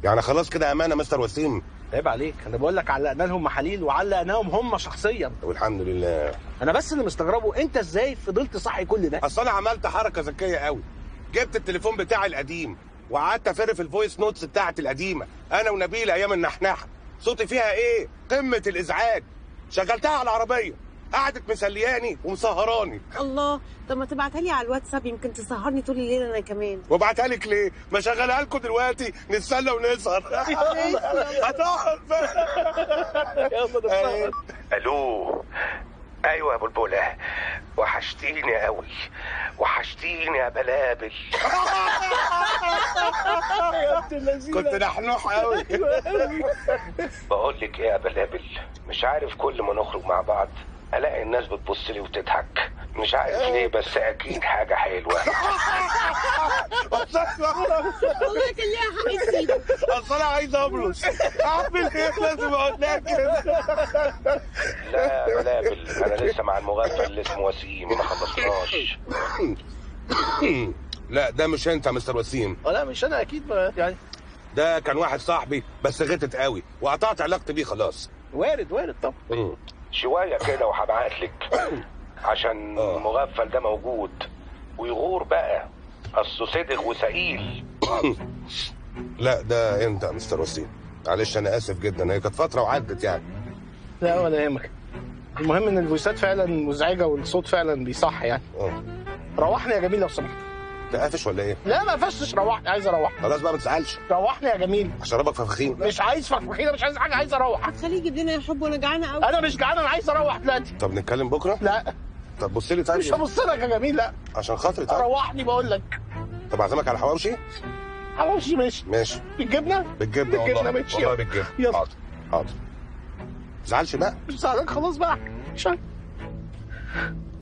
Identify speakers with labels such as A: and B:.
A: يعني خلاص كده امانه مستر وسيم
B: عيب عليك انا بقول لك علقنا لهم محاليل وعلقناهم هم شخصيا
A: والحمد لله
B: انا بس اللي مستغربه انت ازاي فضلت صاحي كل ده
A: اصل انا عملت حركه ذكيه قوي جبت التليفون بتاعي القديم وقعدت افر في الفويس نوتس بتاعتي القديمه انا ونبيل ايام النحنحه صوتي فيها ايه قمه الازعاج شغلتها على العربيه قعدت مسلياني ومسهراني
C: الله طب ما تبعتها لي على الواتساب يمكن تسهرني طول الليل انا كمان
A: وابعتها لك ليه؟ ما شغلها لكم دلوقتي نتسلى ونسهر هتقعد
B: يلا
D: الو ايوه يا بلبله وحشتيني قوي وحشتيني يا بلابل
A: كنت نحنوح قوي
D: بقول لك ايه يا بلابل مش عارف كل ما نخرج مع بعض الاقي الناس بتبص لي وتضحك مش عارف ليه بس اكيد حاجه حلوه
C: والله كان ليها حق تسيبه
A: اصل انا عايز ابرص اعمل ايه لازم اقول لها كده
D: لا يا بلابل انا لسه مع المغفل اللي اسمه وسيم ما خلصناش
A: لا ده مش انت يا مستر وسيم
B: لا مش انا اكيد ما- يعني
A: ده كان واحد صاحبي بس غتت قوي وقطعت علاقتي بيه خلاص
B: وارد وارد طبعا
A: مم.
D: شويه كده وهبعت لك عشان
A: آه.
D: المغفل ده موجود ويغور بقى اصله صدق وسئيل
A: لا ده انت يا مستر وسيم معلش انا اسف جدا هي كانت فتره وعدت يعني
B: لا ولا يهمك المهم ان الفويسات فعلا مزعجه والصوت فعلا بيصح يعني
A: اه
B: روحني يا جميل لو سمحت
A: انت قافش ولا ايه؟
B: لا ما فشتش روحني عايز اروح
A: خلاص بقى ما تزعلش
B: روحني يا جميل
A: اشربك فخفخين
B: مش عايز فخفخينه مش عايز حاجه عايز اروح
C: هتخليه يجيب لنا يا حب وانا جعانه قوي
B: انا مش جعان انا عايز اروح دلوقتي
A: طب نتكلم بكره؟
B: لا
A: طب بص لي طيب
B: مش هبص لك يا جميل لا
A: عشان خاطري طيب
B: روحني بقول لك
A: طب اعزمك على حواوشي؟
B: حواوشي ماشي
A: ماشي
B: بالجبنه
A: بالجبنه
B: بالجبنة
A: والله
B: ماشي.
A: والله بالجبنه
B: يلا.
A: حاضر حاضر تزعلش بقى
B: مش زعلان خلاص بقى مش عارف.